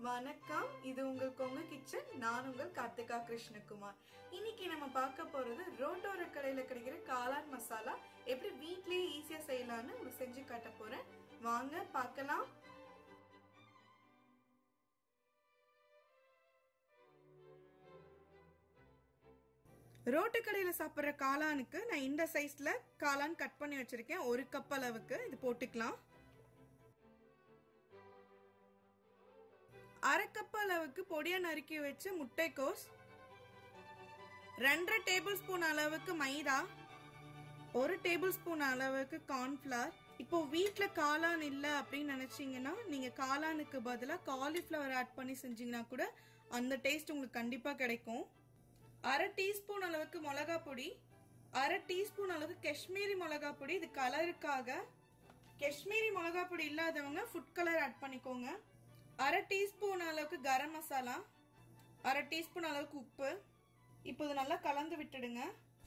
வணக்கம் இது உங்கள் கொங்கு கிச்சன் நான் உங்கள் கார்த்திகா கிருஷ்ணகுமார் இன்னைக்கு நம்ம பார்க்க போறது ரோட்டோர கடையில கிடைக்கிற காளான் மசாலா எப்படி வீட்லயே ஈஸியா செய்யலாம்னு உங்களுக்கு செஞ்சு காட்ட போறேன் வாங்க பார்க்கலாம் ரோட்டு கடையில சாப்பிடுற காளானுக்கு நான் இந்த சைஸ்ல காளான் கட் பண்ணி வச்சிருக்கேன் ஒரு கப் அளவுக்கு இது போட்டுக்கலாம் அரை கப் அளவுக்கு பொடியா நறுக்கி வச்சு முட்டைக்கோஸ் ரெண்டரை டேபிள் ஸ்பூன் அளவுக்கு மைதா ஒரு டேபிள் ஸ்பூன் அளவுக்கு கார்ன்ஃபிளவர் இப்போ வீட்ல காளான் இல்ல அப்படின்னு நினைச்சீங்கன்னா நீங்க காளானுக்கு பதிலா காலிஃபிளவர் ஆட் பண்ணி செஞ்சீங்கன்னா கூட அந்த டேஸ்ட் உங்களுக்கு கண்டிப்பா கிடைக்கும் அரை டீஸ்பூன் அளவுக்கு மிளகா பொடி அரை டீஸ்பூன் அளவுக்கு காஷ்மீரி மிளகா பொடி இது கலருக்காக காஷ்மீரி மிளகா பொடி இல்லாதவங்க ஃபுட் கலர் ஆட் பண்ணிக்கோங்க அரை டீஸ்பூன் அளவுக்கு கரம் மசாலா அரை டீஸ்பூன் அளவுக்கு உப்பு இப்போ இது நல்லா கலந்து விட்டுடுங்க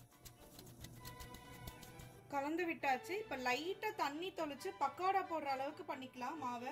கலந்து விட்டாச்சு இப்ப லைட்டா தண்ணி தொளிச்சு பக்கோடா போடுற அளவுக்கு பண்ணிக்கலாம் மாவை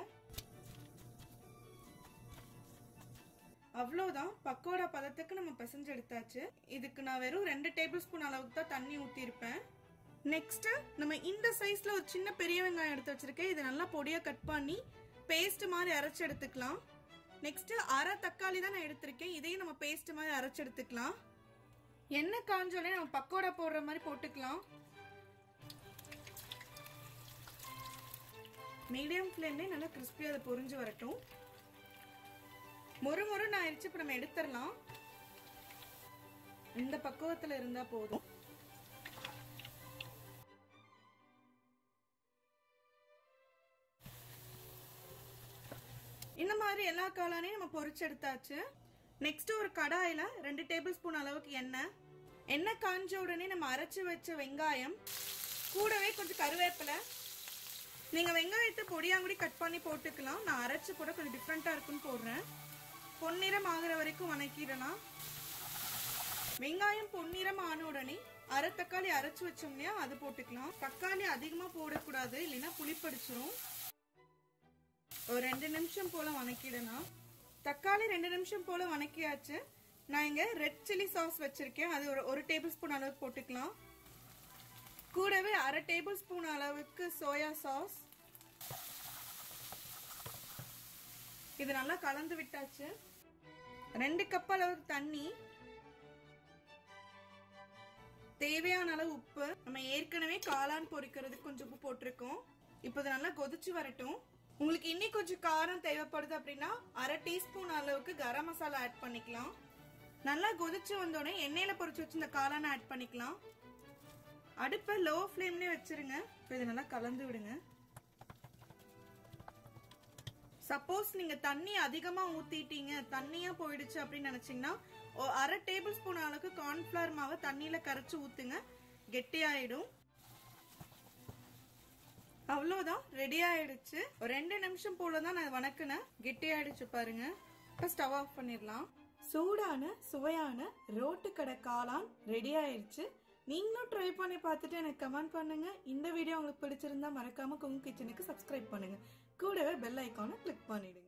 அவ்வளவுதான் பக்கோடா பதத்துக்கு நம்ம பிசைஞ்சு எடுத்தாச்சு இதுக்கு நான் வெறும் ரெண்டு டேபிள் ஸ்பூன் அளவுக்கு தான் தண்ணி ஊத்திருப்பேன் நெக்ஸ்ட் நம்ம இந்த சைஸ்ல ஒரு சின்ன பெரிய வெங்காயம் எடுத்து வச்சிருக்கேன் இதை நல்லா பொடியா கட் பண்ணி பேஸ்ட் மாதிரி அரைச்சு எடுத்துக்கலாம் நெக்ஸ்ட் அரை தக்காளி தான் நான் எடுத்திருக்கேன் இதையும் நம்ம பேஸ்ட் மாதிரி அரைச்சு எடுத்துக்கலாம் எண்ணெய் காஞ்சோடனே நம்ம பக்கோடா போடுற மாதிரி போட்டுக்கலாம் மீடியம் ஃப்ளேம்லேயே நல்லா கிறிஸ்பியாக அதை பொரிஞ்சு வரட்டும் மொறு மொறுன்னு ஆயிடுச்சு இப்போ நம்ம எடுத்துடலாம் இந்த பக்குவத்தில் இருந்தா போதும் இந்த மாதிரி எல்லா காளானையும் நம்ம பொரிச்சு எடுத்தாச்சு நெக்ஸ்ட் ஒரு கடாயில ரெண்டு டேபிள் ஸ்பூன் அளவுக்கு எண்ணெய் எண்ணெய் காஞ்ச உடனே நம்ம அரைச்சு வச்ச வெங்காயம் கூடவே கொஞ்சம் கருவேப்பிலை நீங்க வெங்காயத்தை பொடியாங்குடி கட் பண்ணி போட்டுக்கலாம் நான் அரைச்சு போட கொஞ்சம் டிஃப்ரெண்டா இருக்குன்னு போடுறேன் பொன்னிறம் ஆகுற வரைக்கும் வணக்கிடலாம் வெங்காயம் பொன்னிறம் ஆன உடனே அரை தக்காளி அரைச்சு வச்சோம் இல்லையா அது போட்டுக்கலாம் தக்காளி அதிகமா போடக்கூடாது இல்லைன்னா புளிப்படிச்சிரும் ஒரு ரெண்டு நிமிஷம் போல வணக்கிடலாம் தக்காளி ரெண்டு நிமிஷம் போல வணக்கியாச்சு நான் இங்க ரெட் சில்லி சாஸ் வச்சிருக்கேன் அது ஒரு ஒரு டேபிள் ஸ்பூன் அளவுக்கு போட்டுக்கலாம் கூடவே அரை டேபிள் ஸ்பூன் அளவுக்கு சோயா சாஸ் இது நல்லா கலந்து விட்டாச்சு ரெண்டு கப் அளவுக்கு தண்ணி தேவையான அளவு உப்பு நம்ம ஏற்கனவே காளான் பொரிக்கிறதுக்கு கொஞ்சம் உப்பு போட்டிருக்கோம் இப்போ இது நல்லா கொதிச்சு வரட்டும் உங்களுக்கு இன்னும் கொஞ்சம் காரம் தேவைப்படுது அப்படின்னா அரை டீஸ்பூன் அளவுக்கு கரம் மசாலா ஆட் பண்ணிக்கலாம் நல்லா கொதிச்சு வந்தோடனே எண்ணெயில பொரிச்சு வச்சு இந்த காளானை ஆட் பண்ணிக்கலாம் அடுப்பை லோ ஃப்ளேம்லயே வச்சிருங்க இப்போ இதை நல்லா கலந்து விடுங்க சப்போஸ் நீங்க தண்ணி அதிகமா ஊத்திட்டீங்க தண்ணியா போயிடுச்சு அப்படின்னு நினைச்சீங்கன்னா அரை டேபிள் ஸ்பூன் அளவுக்கு கார்ன்ஃபிளவர் மாவை தண்ணியில கரைச்சு ஊத்துங்க கெட்டியாயிடும் அவ்வளவுதான் ரெடி ஆயிடுச்சு ஒரு ரெண்டு நிமிஷம் போலதான் நான் வணக்குனேன் கெட்டி ஆயிடுச்சு பாருங்க இப்ப ஸ்டவ் ஆஃப் பண்ணிடலாம் சூடான சுவையான ரோட்டு கடை காளான் ரெடி ஆயிடுச்சு நீங்களும் ட்ரை பண்ணி பார்த்துட்டு எனக்கு கமெண்ட் பண்ணுங்க இந்த வீடியோ உங்களுக்கு பிடிச்சிருந்தா மறக்காம குங்கு கிச்சனுக்கு சப்ஸ்கிரைப் பண்ணுங்க கூடவே பெல் ஐக்கானை கிளிக் பண்ணிடுங்க